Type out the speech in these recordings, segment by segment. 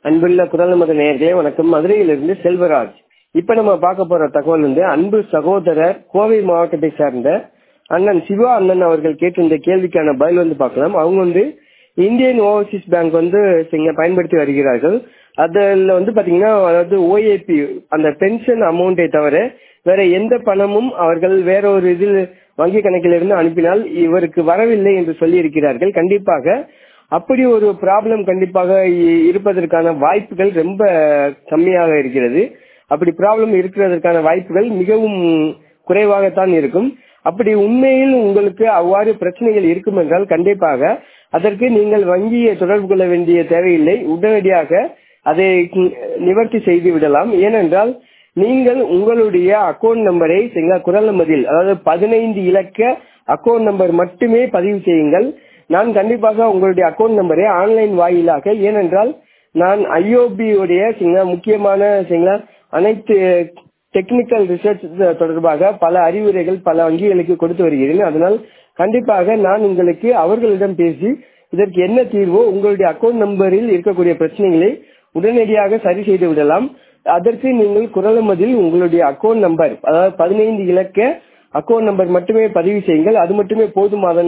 அன்புள்ள குரல் நமது நேயர்களே வணக்கம் மதுரையிலிருந்து செல்வராஜ் இப்ப நம்ம பார்க்க போற தகவல் வந்து அன்பு சகோதரர் கோவை மாவட்டத்தை சார்ந்த அண்ணன் சிவா அண்ணன் அவர்கள் கேட்டிருந்த கேள்விக்கான பதில் வந்து பார்க்கலாம் அவங்க வந்து இந்தியன் ஓவர்சீஸ் பேங்க் வந்து இங்க பயன்படுத்தி வருகிறார்கள் அதுல வந்து பாத்தீங்கன்னா அதாவது ஓஏபி அந்த பென்ஷன் அமௌண்ட்டை தவிர வேற எந்த பணமும் அவர்கள் வேற ஒரு இதில் வங்கி கணக்கிலிருந்து அனுப்பினால் இவருக்கு வரவில்லை என்று சொல்லி இருக்கிறார்கள் கண்டிப்பாக அப்படி ஒரு ப்ராப்ளம் கண்டிப்பாக இ- இருப்பதற்கான வாய்ப்புகள் ரொம்ப கம்மியாக இருக்கிறது அப்படி ப்ராப்ளம் இருக்கிறதற்கான வாய்ப்புகள் மிகவும் குறைவாகத்தான் இருக்கும் அப்படி உண்மையில் உங்களுக்கு அவ்வாறு பிரச்சனைகள் இருக்கும் என்றால் கண்டிப்பாக அதற்கு நீங்கள் வங்கியை தொடர்பு கொள்ள வேண்டிய தேவையில்லை உடனடியாக அதை நிவர்த்தி செய்து விடலாம் ஏனென்றால் நீங்கள் உங்களுடைய அக்கௌண்ட் நம்பரை சரிங்களா குரல் நம்பரில் அதாவது பதினைந்து இலக்க அக்கௌண்ட் நம்பர் மட்டுமே பதிவு செய்யுங்கள் நான் கண்டிப்பாக உங்களுடைய அக்கௌண்ட் நம்பரை ஆன்லைன் வாயிலாக ஏனென்றால் நான் ஐஓபி உடைய சரிங்களா முக்கியமான சரிங்களா அனைத்து டெக்னிக்கல் ரிசர்ச் தொடர்பாக பல அறிவுரைகள் பல வங்கிகளுக்கு கொடுத்து வருகிறேன் அதனால் கண்டிப்பாக நான் உங்களுக்கு அவர்களிடம் பேசி இதற்கு என்ன தீர்வோ உங்களுடைய அக்கௌண்ட் நம்பரில் இருக்கக்கூடிய பிரச்சனைகளை உடனடியாக சரி செய்து விடலாம் அதற்கு நீங்கள் குரலமதில் உங்களுடைய அக்கௌண்ட் நம்பர் அதாவது பதினைந்து இலக்க அக்கௌண்ட் நம்பர் மட்டுமே பதிவு செய்யுங்கள் அது மட்டுமே போதுமான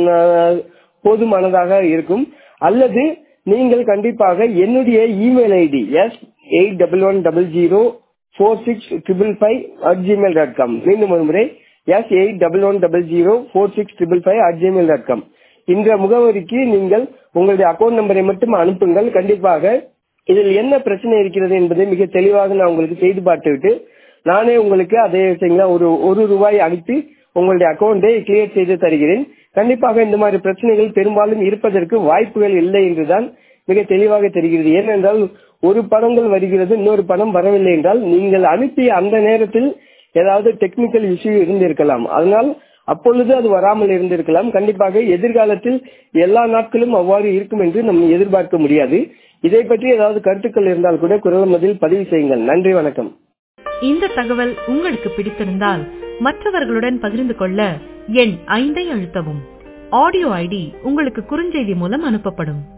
போதுமானதாக இருக்கும் அல்லது நீங்கள் கண்டிப்பாக என்னுடைய email ID S eight double one double zero four six triple five at Gmail dot com மீண்டும் ஒரு முறை S eight double one double zero four six triple five at Gmail dot com இந்த முகவரிக்கு நீங்கள் உங்களுடைய அக்கௌண்ட் நம்பரை மட்டும் அனுப்புங்கள் கண்டிப்பாக இதில் என்ன பிரச்சனை இருக்கிறது என்பதை மிக தெளிவாக நான் உங்களுக்கு செய்து பார்த்துவிட்டு நானே உங்களுக்கு அதே சரிங்களா ஒரு ஒரு ரூபாய் அனுப்பி உங்களுடைய அக்கௌண்டை கிளியர் செய்து தருகிறேன் கண்டிப்பாக இந்த மாதிரி பிரச்சனைகள் பெரும்பாலும் இருப்பதற்கு வாய்ப்புகள் இல்லை என்றுதான் மிக தெளிவாக தெரிகிறது ஏனென்றால் ஒரு பணங்கள் வருகிறது இன்னொரு பணம் வரவில்லை என்றால் நீங்கள் அனுப்பிய அந்த நேரத்தில் ஏதாவது டெக்னிக்கல் இஷ்யூ இருந்திருக்கலாம் அதனால் அப்பொழுது அது வராமல் இருந்திருக்கலாம் கண்டிப்பாக எதிர்காலத்தில் எல்லா நாட்களும் அவ்வாறு இருக்கும் என்று நம்ம எதிர்பார்க்க முடியாது இதை பற்றி ஏதாவது கருத்துக்கள் இருந்தால் கூட குரல் மதில் பதிவு செய்யுங்கள் நன்றி வணக்கம் இந்த தகவல் உங்களுக்கு பிடித்திருந்தால் மற்றவர்களுடன் பகிர்ந்து கொள்ள எண் ஐந்தை அழுத்தவும் ஆடியோ ஐடி உங்களுக்கு குறுஞ்செய்தி மூலம் அனுப்பப்படும்